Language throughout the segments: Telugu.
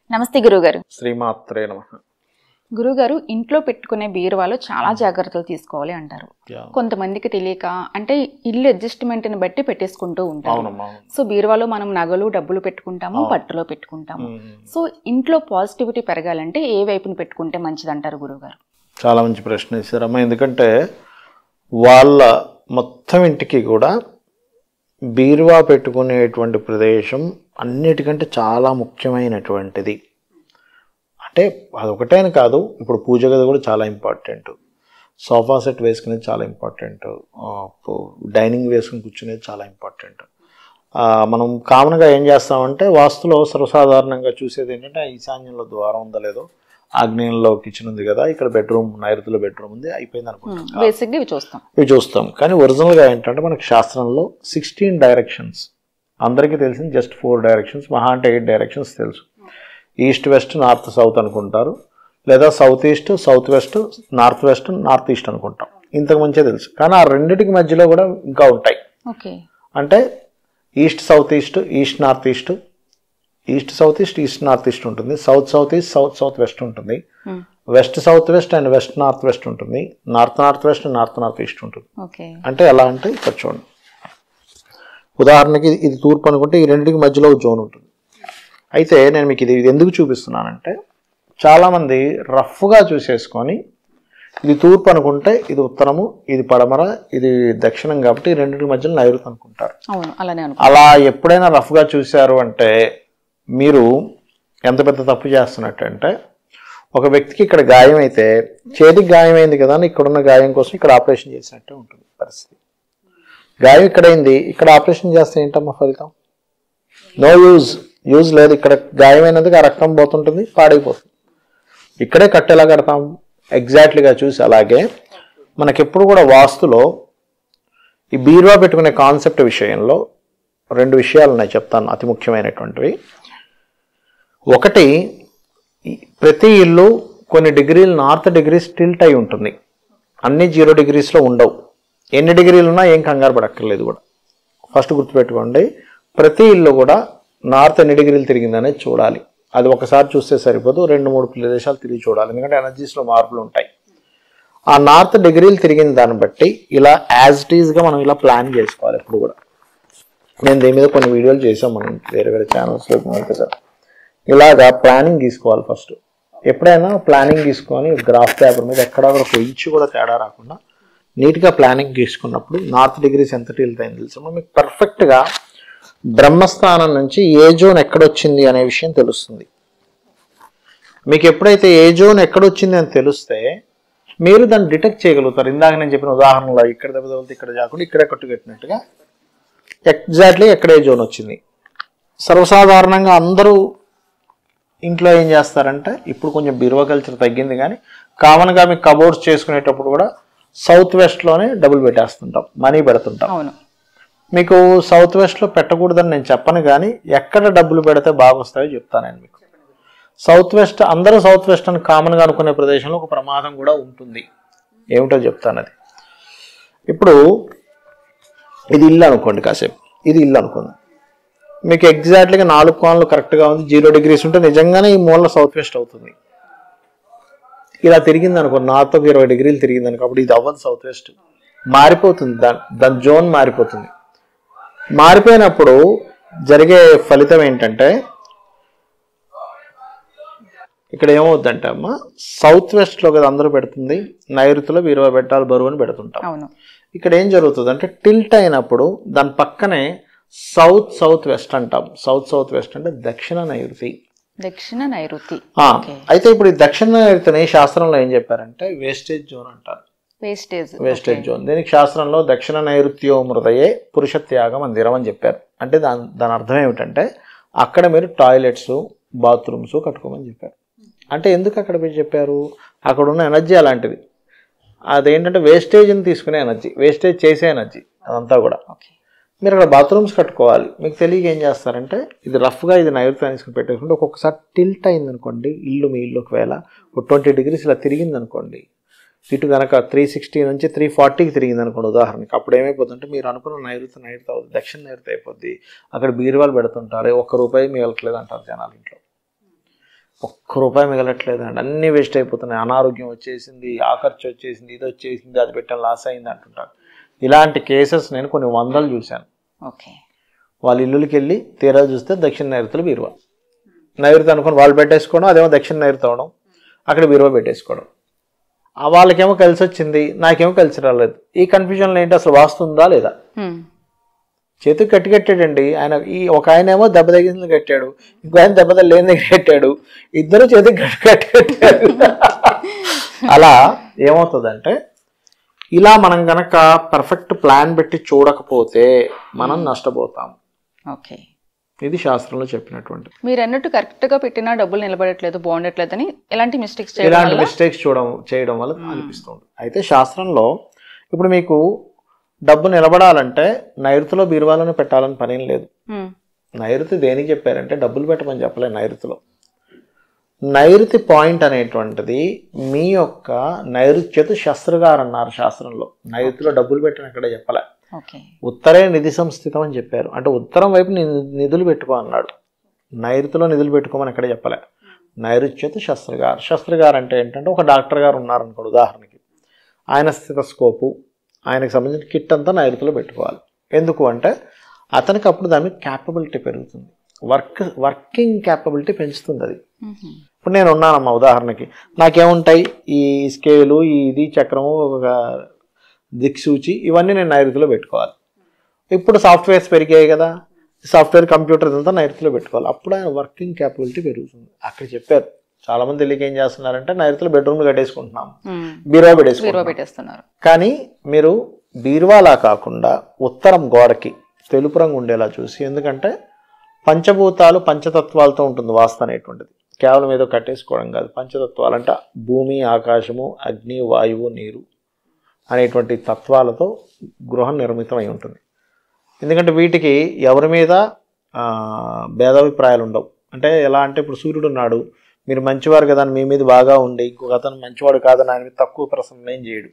నమస్తే గురుగారు శ్రీమాత్రే నమ గురుగారు ఇంట్లో పెట్టుకునే బీరువాలో చాలా జాగ్రత్తలు తీసుకోవాలి అంటారు కొంతమందికి తెలియక అంటే ఇల్లు అడ్జస్ట్మెంట్ ని బట్టి పెట్టేసుకుంటూ ఉంటారు అవునమ్మా అవును. సో బీరువాలో మనం నగలు డబ్బులు పెట్టుకుంటాము అవును. పట్టులో పెట్టుకుంటాము మ్మ్. సో ఇంట్లో పాజిటివిటీ పెరగాలంటే ఏ వైపుని పెట్టుకుంటే మంచిది అంటారు గురుగారు చాలా మంచి ప్రశ్న వేశారమ్మా ఎందుకంటే వాళ్ళ మొత్తం ఇంటికి కూడా బీరువా పెట్టుకునేటువంటి ప్రదేశం అన్నిటికంటే చాలా ముఖ్యమైనటువంటిది అంటే అదొకటేని కాదు ఇప్పుడు పూజ గది కూడా చాలా ఇంపార్టెంట్ సోఫా సెట్ వేసుకునేది చాలా ఇంపార్టెంట్ డైనింగ్ వేసుకుని కూర్చునేది చాలా ఇంపార్టెంట్ ఆ, మనం కామన్గా ఏం చేస్తామంటే వాస్తులో సర్వసాధారణంగా చూసేది ఏంటంటే ఆ ఈశాన్యంలో ద్వారం ఉందా లేదో ఆగ్నేయంలో కిచెన్ ఉంది కదా ఇక్కడ బెడ్రూమ్ నైరుతిలో బెడ్రూమ్ ఉంది అయిపోయింది అనుకుంటాం బేసిక్ గా ఇవి చూస్తాం ఇవి చూస్తాం కానీ ఒరిజినల్గా ఏంటంటే మనకి శాస్త్రంలో సిక్స్టీన్ డైరెక్షన్స్ అందరికీ తెలిసింది జస్ట్ ఫోర్ డైరెక్షన్స్ మహా అంటే ఎయిట్ డైరెక్షన్స్ తెలుసు ఈస్ట్ వెస్ట్ నార్త్ సౌత్ అనుకుంటారు లేదా south east south west north west north east అనుకుంటాం ఇంతకు మంచిగా తెలుసు కానీ ఆ రెండిటికి మధ్యలో కూడా ఇంకా ఉంటాయి ఓకే అంటే east south east east north east east south east east north east ఉంటుంది south south east south south west ఉంటుంది west south west and west north west ఉంటుంది north north west north north east ఉంటుంది ఓకే అంటే ఎలా అంటే ఇక్కడ చూడండి ఉదాహరణకి ఇది- ఇది తూర్పు అనుకుంటే ఈ రెండింటికి మధ్యలో ఒక జోన్ ఉంటుంది అయితే నేను మీకు ఇది ఇది ఎందుకు చూపిస్తున్నానంటే చాలామంది రఫ్గా చూసేసుకొని ఇది తూర్పు అనుకుంటే ఇది ఉత్తరము ఇది పడమర ఇది దక్షిణం కాబట్టి ఈ రెండింటి మధ్యలో నైరుతి అనుకుంటారు అవును అలానే అనుకో అలా ఎప్పుడైనా రఫ్గా చూశారు అంటే మీరు ఎంత పెద్ద తప్పు చేస్తున్నట్టు అంటే ఒక వ్యక్తికి ఇక్కడ గాయం అయితే చేతికి గాయమైంది కదా అని ఇక్కడున్న గాయం కోసం ఇక్కడ ఆపరేషన్ చేసినట్టే ఉంటుంది పరిస్థితి గాయం ఇక్కడైంది ఇక్కడ ఆపరేషన్ చేస్తే ఏంటమ్మా ఫలితం నో యూజ్ యూజ్ లేదు ఇక్కడ గాయమైనందుకు ఆ రక్తం పోతుంటుంది పాడైపోతుంది ఇక్కడే కట్టెలా కడతాం ఎగ్జాక్ట్లీగా చూసి అలాగే మనకెప్పుడు కూడా వాస్తులో ఈ బీరువా పెట్టుకునే కాన్సెప్ట్ విషయంలో రెండు విషయాలు నేను చెప్తాను అతి ముఖ్యమైనటువంటివి ఒకటి ఈ ప్రతి ఇల్లు కొన్ని డిగ్రీలు నార్త్ డిగ్రీస్ టిల్ట్ అయి ఉంటుంది అన్ని జీరో డిగ్రీస్లో ఉండవు ఎన్ని డిగ్రీలు ఉన్నా ఏం కంగారు పడక్కర్లేదు కూడా ఫస్ట్ గుర్తుపెట్టుకోండి ప్రతి ఇల్లు కూడా నార్త్ ఎన్ని డిగ్రీలు తిరిగిందనేది చూడాలి అది ఒకసారి చూస్తే సరిపోదు రెండు మూడు ప్రదేశాలు తిరిగి చూడాలి ఎందుకంటే ఎనర్జీస్లో మార్పులు ఉంటాయి ఆ నార్త్ డిగ్రీలు తిరిగిన దాన్ని బట్టి ఇలా యాజ్ ఇట్ ఈస్గా మనం ఇలా ప్లాన్ చేసుకోవాలి ఎప్పుడు కూడా నేను దీని మీద కొన్ని వీడియోలు చేసాం మనం వేరే వేరే ఛానల్స్లో కదా ఇలాగా ప్లానింగ్ తీసుకోవాలి ఫస్ట్ ఎప్పుడైనా ప్లానింగ్ తీసుకొని గ్రాఫ్ పేపర్ మీద ఎక్కడ ఒక ఇంచు కూడా తేడా రాకుండా నీట్గా ప్లానింగ్ తీసుకున్నప్పుడు నార్త్ డిగ్రీస్ ఎంత వెళ్తాయని తెలుసు మీకు పర్ఫెక్ట్గా బ్రహ్మస్థానం నుంచి ఏ జోన్ ఎక్కడొచ్చింది అనే విషయం తెలుస్తుంది మీకు ఎప్పుడైతే ఏ జోన్ ఎక్కడొచ్చింది అని తెలిస్తే మీరు దాన్ని డిటెక్ట్ చేయగలుగుతారు ఇందాక నేను చెప్పిన ఉదాహరణలో ఇక్కడ దెబ్బ తగిలితే ఇక్కడ కాకుండా ఇక్కడే కట్టుకట్టినట్టుగా ఎగ్జాక్ట్లీ ఎక్కడే జోన్ వచ్చింది సర్వసాధారణంగా అందరూ ఇంట్లో ఏం చేస్తారంటే ఇప్పుడు కొంచెం బిరువ కల్చర్ తగ్గింది కానీ కామన్గా మీకు కబోర్డ్స్ చేసుకునేటప్పుడు కూడా సౌత్ వెస్ట్లోనే డబుల్ పెట్టేస్తుంటాం మనీ పెడుతుంటాం అవును మీకు సౌత్ వెస్ట్లో పెట్టకూడదని నేను చెప్పను కానీ ఎక్కడ డబ్బులు పెడితే బాగా వస్తాయో చెప్తాను నేను మీకు సౌత్ వెస్ట్ అందరూ సౌత్ వెస్ట్ అని కామన్గా అనుకునే ప్రదేశంలో ఒక ప్రమాదం కూడా ఉంటుంది ఏమిటో చెప్తాను అది ఇప్పుడు ఇది ఇల్లు అనుకోండి కాసేపు ఇది ఇల్లు అనుకుందాం మీకు ఎగ్జాక్ట్లీగా నాలుగు కోణాలు కరెక్ట్గా ఉంది జీరో డిగ్రీస్ ఉంటే నిజంగానే ఈ మూల సౌత్ వెస్ట్ అవుతుంది ఇలా తిరిగింది అనుకో నార్త్ ఒక ఇరవై డిగ్రీలు తిరిగింది అనుకో అప్పుడు ఇది అవ్వదు సౌత్ వెస్ట్ మారిపోతుంది దాని దాని జోన్ మారిపోతుంది మారిపోయినప్పుడు జరిగే ఫలితం ఏంటంటే ఇక్కడ ఏమవుద్దంటే అమ్మ సౌత్ వెస్ట్లో కదా అందరూ పెడుతుంది నైరుతిలో ఇరవై పెట్టాలి బరువు అని పెడుతుంటాం అవును ఇక్కడ ఏం జరుగుతుంది అంటే టిల్ట్ అయినప్పుడు దాని పక్కనే సౌత్ సౌత్ వెస్ట్ అంటాం సౌత్ సౌత్ వెస్ట్ అంటే దక్షిణ నైరుతి దక్షిణ నైరుతి ఆ, ఓకే అయితే ఇప్పుడు ఈ దక్షిణ నైరుతిని శాస్త్రంలో ఏం చెప్పారంటే వేస్టేజ్ జోన్ అంటారు వేస్టేజ్ వేస్టేజ్ జోన్ దీనికి శాస్త్రంలో దక్షిణ నైరుత్యో మృదయే పురుష త్యాగ మందిరం అని చెప్పారు అంటే దాని దాని అర్థం ఏమిటంటే అక్కడ మీరు టాయిలెట్స్ బాత్రూమ్స్ కట్టుకోమని చెప్పారు అంటే ఎందుకు అక్కడ మీరు చెప్పారు అక్కడ ఉన్న ఎనర్జీ అలాంటిది అదేంటంటే వేస్టేజ్ని తీసుకునే ఎనర్జీ వేస్టేజ్ చేసే ఎనర్జీ అదంతా కూడా ఓకే మీరు అక్కడ బాత్రూమ్స్ కట్టుకోవాలి మీకు తెలియక ఏం చేస్తారంటే ఇది రఫ్గా ఇది నైరుతి తీసుకుని పెట్టేసుకుంటే ఒక్కొక్కసారి టిల్ట్ అయింది అనుకోండి ఇల్లు మీ ఇల్లు ఒకవేళ ఒక ట్వంటీ డిగ్రీస్ ఇలా తిరిగింది అనుకోండి ఇటు కనుక త్రీ సిక్స్టీ నుంచి త్రీ ఫార్టీకి తిరిగింది అనుకోండి ఉదాహరణకి అప్పుడు ఏమైపోతుందంటే మీరు అనుకున్న నైరుతి నైరుతి అవుతుంది దక్షిణ నైరుతి అయిపోద్ది అక్కడ బీరువాలు పెడుతుంటారు ఒక్క రూపాయి మిగలట్లేదు అంటారు జనాలు ఇంట్లో ఒక్క రూపాయి మిగలట్లేదు అండి అన్నీ వేస్ట్ అయిపోతున్నాయి అనారోగ్యం వచ్చేసింది ఆ ఖర్చు వచ్చేసింది ఇది వచ్చేసింది అది పెట్టాను లాస్ అయింది అంటుంటారు ఇలాంటి కేసెస్ నేను కొన్ని వందలు చూశాను ఓకే వాళ్ళ ఇల్లులకి వెళ్ళి తీరా చూస్తే దక్షిణ నైరుతులు బీరువా నైరుతి అనుకుని వాళ్ళు పెట్టేసుకోవడం అదేమో దక్షిణ నైరుతి అవడం అక్కడ బీరువా పెట్టేసుకోవడం ఆ వాళ్ళకేమో కలిసి వచ్చింది నాకేమో కలిసి రాలేదు ఈ కన్ఫ్యూజన్లో ఏంటి అసలు వాస్తుందా లేదా హ్మ్. చేతికి కట్టి కట్టాడండి ఆయన ఈ ఒక ఆయన ఏమో దెబ్బ తగిలింది కట్టాడు ఇంకో ఆయన దెబ్బ లేని దగ్గర కట్టాడు ఇద్దరు చేతికి కట్టి కట్టి కట్టాడు అలా ఏమవుతుందంటే ఇలా మనం గనక పర్ఫెక్ట్ ప్లాన్ పెట్టి చూడకపోతే మనం నష్టపోతాం ఓకే ఇది శాస్త్రంలో చెప్పినటువంటి మీరు అన్నట్టు కరెక్ట్ గా పెట్టినా డబ్బులు నిలబడట్లేదు బాగుండట్లేదని ఎలాంటి మిస్టేక్స్ చేయడం ఇలాంటి వల్ల మిస్టేక్స్ చూడడం చేయడం వల్ల అనిపిస్తుంది అయితే శాస్త్రంలో ఇప్పుడు మీకు డబ్బు నిలబడాలంటే నైరుతిలో బీరువాలను పెట్టాలని పనేం లేదు హ్మ్. నైరుతి దేనికి చెప్పారంటే డబ్బులు పెట్టమని చెప్పలే నైరుతిలో నైరుతి పాయింట్ అనేటువంటిది మీ యొక్క నైరుత్యత శస్త్రగారు అన్నారు శాస్త్రంలో నైరుతిలో డబ్బులు పెట్టని అక్కడే చెప్పలే ఓకే ఉత్తరే నిధి సంస్థితం అని చెప్పారు అంటే ఉత్తరం వైపు ని- నిధులు పెట్టుకో అన్నాడు నైరుతిలో నిధులు పెట్టుకోమని అక్కడే చెప్పలే నైరుత్యత శస్త్రగారు శస్త్రగారు అంటే ఏంటంటే ఒక డాక్టర్ గారు ఉన్నారనుకోండి ఉదాహరణకి ఆయన స్థితస్కోపు ఆయనకు సంబంధించిన కిట్ అంతా నైరుతిలో పెట్టుకోవాలి ఎందుకు అంటే అతనికి అప్పుడు దాని క్యాపబిలిటీ పెరుగుతుంది వర్క్ వర్కింగ్ క్యాపబిలిటీ పెంచుతుంది అది మ్మ్. ఇప్పుడు నేను ఉన్నానమ్మా ఉదాహరణకి నాకేముంటాయి ఈ స్కేలు ఈ ఇది చక్రము ఒక దిక్సూచి ఇవన్నీ నేను నైరుతిలో పెట్టుకోవాలి ఇప్పుడు సాఫ్ట్వేర్స్ పెరిగాయి కదా సాఫ్ట్వేర్ కంప్యూటర్ ఇదంతా నైరుతిలో పెట్టుకోవాలి అప్పుడు ఆయన వర్కింగ్ క్యాపబిలిటీ పెరుగుతుంది అక్కడ చెప్పారు చాలా మంది తెలియక ఏం చేస్తున్నారంటే నైరుతిలో బెడ్రూమ్లు కట్టేసుకుంటున్నాం మ్మ్. బీరువా పెట్టేసుకుంటున్నాం బీరువా పెట్టేస్తున్నారు కానీ మీరు బీరువాలా కాకుండా ఉత్తరం గోడకి తెలుపు రంగు ఉండేలా చూసి ఎందుకంటే పంచభూతాలు పంచతత్వాలతో ఉంటుంది వాస్తు అనేటువంటిది కేవలం ఏదో కట్టేసుకోవడం కాదు పంచతత్వాలు అంటే భూమి ఆకాశము అగ్ని వాయువు నీరు అనేటువంటి తత్వాలతో గృహం నిర్మితం అయి ఉంటుంది ఎందుకంటే వీటికి ఎవరి మీద ఆ, భేదాభిప్రాయాలు ఉండవు అంటే ఎలా అంటే ఇప్పుడు సూర్యుడు ఉన్నాడు మీరు మంచివారు కదా అని మీ మీద బాగా ఉండి ఇంకొక అతను మంచివాడు కాదని ఆయన మీద తక్కువ ప్రశ్నలు ఏం చేయడు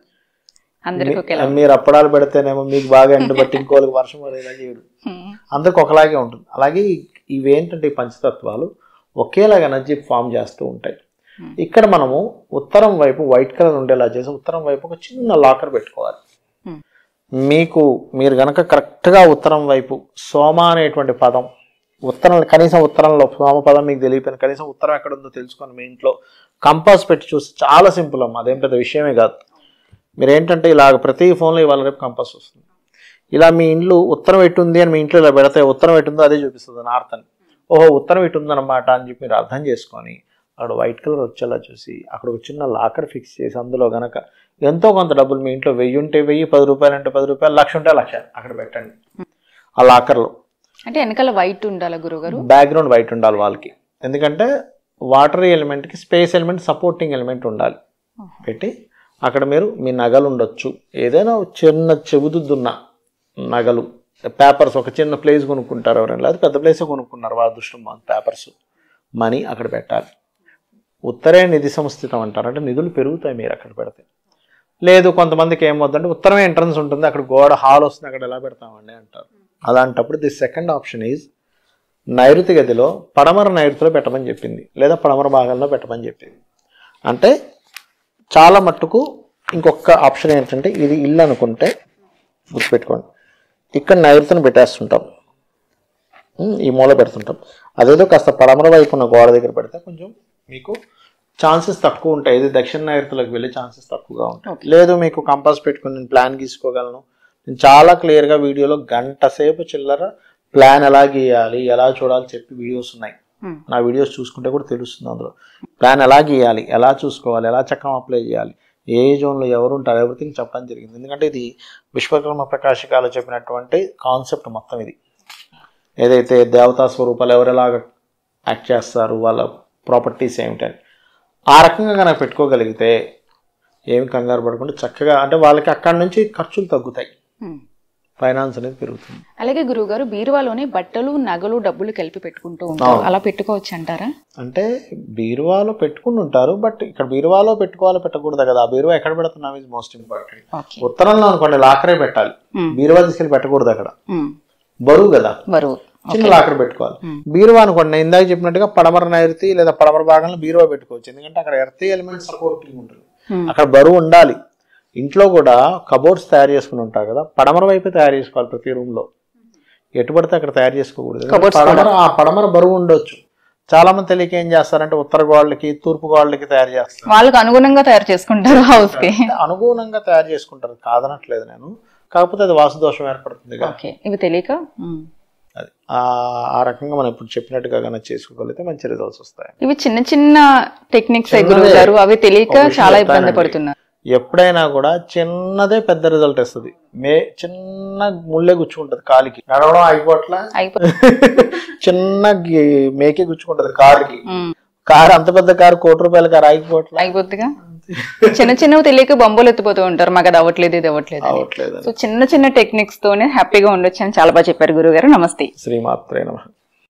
అందరికి ఒకేలా మీరు అప్పడాలు పెడితేనేమో మీకు బాగా ఎండ బట్టి ఇంకోళ్ళకి వర్షం పడేలా చేయడు మ్మ్. అందరికి ఒకలాగే ఉంటుంది అలాగే ఈ- ఇవేంటంటే ఈ పంచతత్వాలు ఒకేలాగా ఎనర్జీ ఫామ్ చేస్తూ ఉంటాయి ఇక్కడ మనము ఉత్తరం వైపు వైట్ కలర్ ఉండేలా చేసి ఉత్తరం వైపు ఒక చిన్న లాకర్ పెట్టుకోవాలి మ్మ్. మీకు మీరు గనక కరెక్ట్గా ఉత్తరం వైపు సోమ అనేటువంటి పదం ఉత్తరం కనీసం ఉత్తరంలో సోమ పదం మీకు తెలియపోయిన కనీసం ఉత్తరం ఎక్కడ ఉందో తెలుసుకొని మీ ఇంట్లో కంపాస్ పెట్టి చూస్తే చాలా సింపుల్ అమ్మా అదేం పెద్ద విషయమే కాదు మీరు ఏంటంటే ఇలాగ ప్రతి ఫోన్లో ఇవాళ రేపు కంపాస్ వస్తుంది ఇలా మీ ఇంట్లో ఉత్తరం ఎటు ఉంది అని మీ ఇంట్లో ఇలా పెడితే ఉత్తరం ఎటు ఉందో అదే చూపిస్తుంది నార్త్ అని ఓహో ఉత్తరం ఇటు ఉందన్నమాట అని చెప్పి మీరు అర్థం చేసుకొని అక్కడ వైట్ కలర్ వచ్చేలా చూసి అక్కడ ఒక చిన్న లాకర్ ఫిక్స్ చేసి అందులో గనక ఎంతో కొంత డబ్బులు మీ ఇంట్లో వెయ్యి ఉంటే వెయ్యి పది రూపాయలు అంటే పది రూపాయలు లక్ష ఉంటే లక్ష అక్కడ పెట్టండి ఆ లాకర్లో అంటే వెనకాల వైట్ ఉండాలా గురుగారు బ్యాక్గ్రౌండ్ వైట్ ఉండాలి వాళ్ళకి ఎందుకంటే వాటర్ ఎలిమెంట్కి స్పేస్ ఎలిమెంట్ సపోర్టింగ్ ఎలిమెంట్ ఉండాలి పెట్టి అక్కడ మీరు మీ నగలు ఉండొచ్చు ఏదైనా ఒక చిన్న చెబుతున్న నగలు పేపర్స్ ఒక చిన్న ప్లేస్ కొనుక్కుంటారు ఎవరైనా లేదా పెద్ద ప్లేసే కొనుక్కున్నారు వాళ్ళ దృష్టి పేపర్స్ మనీ అక్కడ పెట్టాలి ఉత్తరే నిధి సంస్థితం అంటారు అంటే నిధులు పెరుగుతాయి మీరు అక్కడ పెడితే లేదు కొంతమందికి ఏమవుతుందంటే ఉత్తరమే ఎంట్రన్స్ ఉంటుంది అక్కడ గోడ హాల్ వస్తుంది అక్కడ ఎలా పెడతామండి అంటారు అలాంటప్పుడు ది సెకండ్ ఆప్షన్ ఈజ్ నైరుతి గదిలో పడమర నైరుతిలో పెట్టమని చెప్పింది లేదా పడమర భాగంలో పెట్టమని చెప్పింది అంటే చాలా మట్టుకు ఇంకొక ఆప్షన్ ఏంటంటే ఇది ఇల్లు అనుకుంటే గుర్తుపెట్టుకోండి ఇక్కడ నైరుతిని పెట్టేస్తుంటాం ఉమ్, ఈ మూల పెడుతుంటాం అదేదో కాస్త పడమర వైపు ఉన్న గోడ దగ్గర పెడితే కొంచెం మీకు ఛాన్సెస్ తక్కువ ఉంటాయి ఇది దక్షిణ నైరుతులకు వెళ్ళే ఛాన్సెస్ తక్కువగా ఉంటాయి లేదు మీకు కంపాస్ పెట్టుకుని నేను ప్లాన్ గీసుకోగలను నేను చాలా క్లియర్గా వీడియోలో గంట సేపు చిల్లర ప్లాన్ ఎలా గీయాలి ఎలా చూడాలి చెప్పి వీడియోస్ ఉన్నాయి మ్మ్. నా వీడియోస్ చూసుకుంటే కూడా తెలుస్తుంది అందులో ప్లాన్ ఎలా గీయాలి ఎలా చూసుకోవాలి ఎలా చక్రం అప్లై చేయాలి ఏ జోన్లో ఎవరు ఉంటారు ఎవ్రీథింగ్ చెప్పడం జరిగింది ఎందుకంటే ఇది విశ్వకర్మ ప్రకాశకాలు చెప్పినటువంటి కాన్సెప్ట్ మొత్తం ఇది ఏదైతే దేవతా స్వరూపాలు ఎవరెలాగ యాక్ట్ చేస్తారు వాళ్ళ ప్రాపర్టీస్ ఏమిటని ఆ రకంగా కనుక పెట్టుకోగలిగితే ఏమి కంగారు పడకుండా చక్కగా అంటే వాళ్ళకి అక్కడి నుంచి ఖర్చులు తగ్గుతాయి మ్మ్. ఫైనాన్స్ అనేది పెరుగుతుంది అలాగే గురువుగారు బీరువాలోనే బట్టలు నగలు డబ్బులు కలిపి పెట్టుకుంటూ ఉంటారు అలా పెట్టుకోవచ్చు అంటారా అంటే బీరువాలో పెట్టుకుని ఉంటారు బట్ ఇక్కడ బీరువాలో పెట్టుకోవాలి పెట్టకూడదు కదా ఆ బీరువా ఎక్కడ పెడుతున్నాం ఇస్ మోస్ట్ ఇంపార్టెంట్ ఓకే ఉత్తరంలో అనుకోండి లాకరే పెట్టాలి మ్మ్. బీరువా తీసుకెళ్ళి పెట్టకూడదు అక్కడ మ్మ్. బరువు కదా బరువు చిన్న లాకర్ పెట్టుకోవాలి బీరువా అనుకోండి నేను ఇందాక చెప్పినట్టుగా పడమర నైరుతి లేదా పడమర భాగంలో బీరువా పెట్టుకోవచ్చు ఎందుకంటే అక్కడ ఎర్త్ ఎలిమెంట్ సపోర్టింగ్ ఉంటుంది Hmm. అక్కడ బరువు ఉండాలి ఇంట్లో కూడా కబోర్డ్స్ తయారు చేసుకుని ఉంటారు కదా పడమర వైపు తయారు చేసుకోవాలి ప్రతి రూమ్ లో ఎటు పడితే అక్కడ తయారు చేసుకోకూడదు ఎందుకంటే Cupboards పడమర ఆ పడమర బరువు ఉండొచ్చు చాలా మంది తెలియక ఏం చేస్తారంటే ఉత్తర గోడలకి తూర్పు గోడలకి తయారు చేస్తారు వాళ్ళకి అనుగుణంగా తయారు చేసుకుంటారు హౌస్ కి అంటే అనుగుణంగా తయారు చేసుకుంటారు కాదనట్లేదు నేను కాకపోతే అది వాస్తు దోషం ఏర్పడుతుంది కదా ఓకే ఇవి తెలియక ఉమ్. అది ఆ- ఆ రకంగా మనం ఇప్పుడు చెప్పినట్టుగా కనుక చేసుకోగలిగితే మంచి రిజల్ట్స్ వస్తాయి ఇవి చిన్న చిన్న టెక్నిక్స్ చిన్నదే. గురువు గారు అవి తెలియక ఒక విషయం చాలా ఇబ్బంది చెప్తానండి. పడుతున్నారు ఎప్పుడైనా కూడా చిన్నదే పెద్ద రిజల్ట్ ఇస్తుంది మే చిన్న ముళ్ళే గుచ్చుకుంటది కాలికి నడవడం అయిపోట్లా అయిపో చిన్న గి- మేకే గుచ్చుకుంటది కారుకి ఉమ్. కారు అంత పెద్ద కారు కోటి రూపాయల కారు ఆగిపోట్లా అయిపోద్దిగా చిన్న చిన్నవి తెలియక బొమ్మలు ఎత్తిపోతూ ఉంటారు మాకు అది అవ్వట్లేదు ఇది అవ్వట్లేదు అని. అవట్లేదు సో చిన్న చిన్న టెక్నిక్స్ తోనే హ్యాపీగా ఉండొచ్చు అని చాలా బాగా చెప్పారు గురువు గారు నమస్తే శ్రీమాత్రే నమ